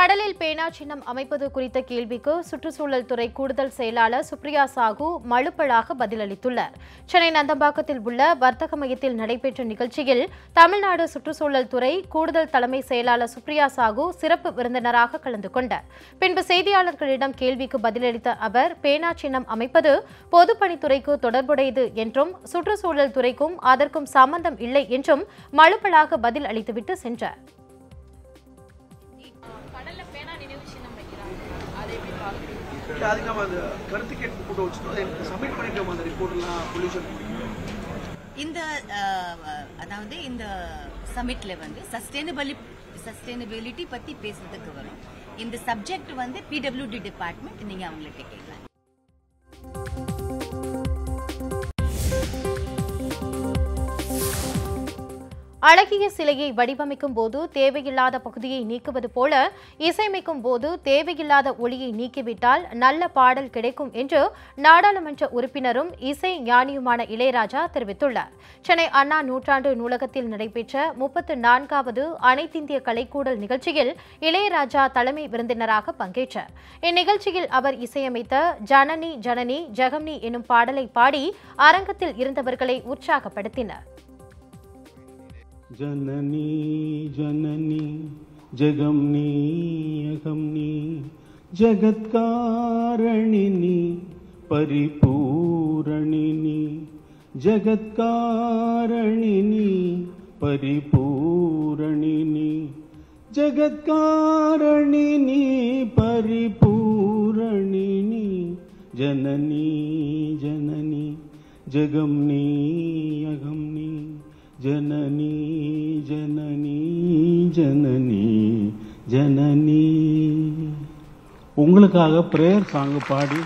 கடலில் பேனா சின்னம் அமைப்பது குறித்த கேள்விக்கு சுற்றுச்சூழல் துறை கூடுதல் செயலாளர் சுப்ரியா சாகு மழுப்பலாக பதிலளித்துள்ளார் சென்னை நந்தம்பாக்கத்தில் உள்ள வர்த்தக மையத்தில் நடைபெற்ற நிகழ்ச்சியில் தமிழ்நாடு சுற்றுச்சூழல் துறை கூடுதல் தலைமை செயலாளர் சுப்ரியா சாகு சிறப்பு விருந்தினராக கலந்து கொண்டார் பின்பு செய்தியாளர்களிடம் கேள்விக்கு பதிலளித்த அவர் பேனா சின்னம் அமைப்பது பொதுப்பணித்துறைக்கு தொடர்புடையது என்றும் சுற்றுச்சூழல் துறைக்கும் அதற்கும் சம்பந்தம் இல்லை என்றும் மழுப்பலாக பதில் அளித்துவிட்டு சென்றார் கடல்ல பேனா நினைவு சின்னம் வைக்கிறாங்க அதை எப்படி பார்க்குறீங்க இல்ல, அதுக்கு நம்ம அந்த கருத்து கேட்பு கூட்டம் வச்சுட்டோம் அதை சப்மிட் பண்ணிட்டோம் அந்த ரிப்போர்ட்லாம் பொல்யூஷன் இந்த அஹ், அதாவது இந்த சமிட்ல வந்து சஸ்டைனபிளி சஸ்டைனபிலிட்டி பத்தி பேசுறதுக்கு வரும் இந்த சப்ஜெக்ட் வந்து பிடபிள்யூடி டிபார்ட்மெண்ட் நீங்க அவங்கள்ட்ட கேட்கலாம் அழகிய சிலையை வடிவமைக்கும் போது தேவையில்லாத பகுதியை நீக்குவது போல இசையமைக்கும் போது தேவையில்லாத ஒளியை நீக்கிவிட்டால் நல்ல பாடல் கிடைக்கும் என்று நாடாளுமன்ற உறுப்பினரும் இசை ஞானியுமான இளையராஜா தெரிவித்துள்ளார் சென்னை அண்ணா நூற்றாண்டு நூலகத்தில் நடைபெற்ற முப்பத்து நான்காவது அனைத்திந்திய கலைக்கூடல் நிகழ்ச்சியில் இளையராஜா தலைமை விருந்தினராக பங்கேற்றார் இந்நிகழ்ச்சியில் அவர் இசையமைத்த ஜனனி ஜனனி ஜெகம்னி எனும் பாடலை பாடி அரங்கத்தில் இருந்தவர்களை உற்சாகப்படுத்தினர் जननी जननी जगमनी अगमनी जगत्कारणिनी परिपूरणिनी जगत्कारणिनी परिपूरणिनी जगत्कारणिनी परिपूरणिनी जननी जननी जगमनी अगमनी जननी जननी जननी जननी உங்களுக்காக ப்ரேயர் சாங் பாடி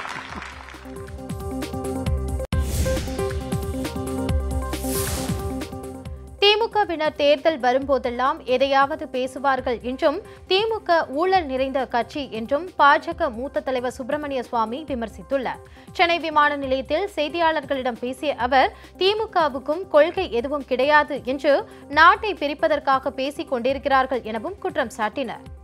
திமுகவினர் தேர்தல் வரும்போதெல்லாம் எதையாவது பேசுவார்கள் என்றும் திமுக ஊழல் நிறைந்த கட்சி என்றும் பாஜக மூத்த தலைவர் சுப்பிரமணிய சுவாமி விமர்சித்துள்ளார் சென்னை விமான நிலையத்தில் செய்தியாளர்களிடம் பேசிய அவர் திமுகவுக்கும் கொள்கை எதுவும் கிடையாது என்று நாட்டை பிரிப்பதற்காக பேசிக் கொண்டிருக்கிறார்கள் எனவும் குற்றம் சாட்டினார்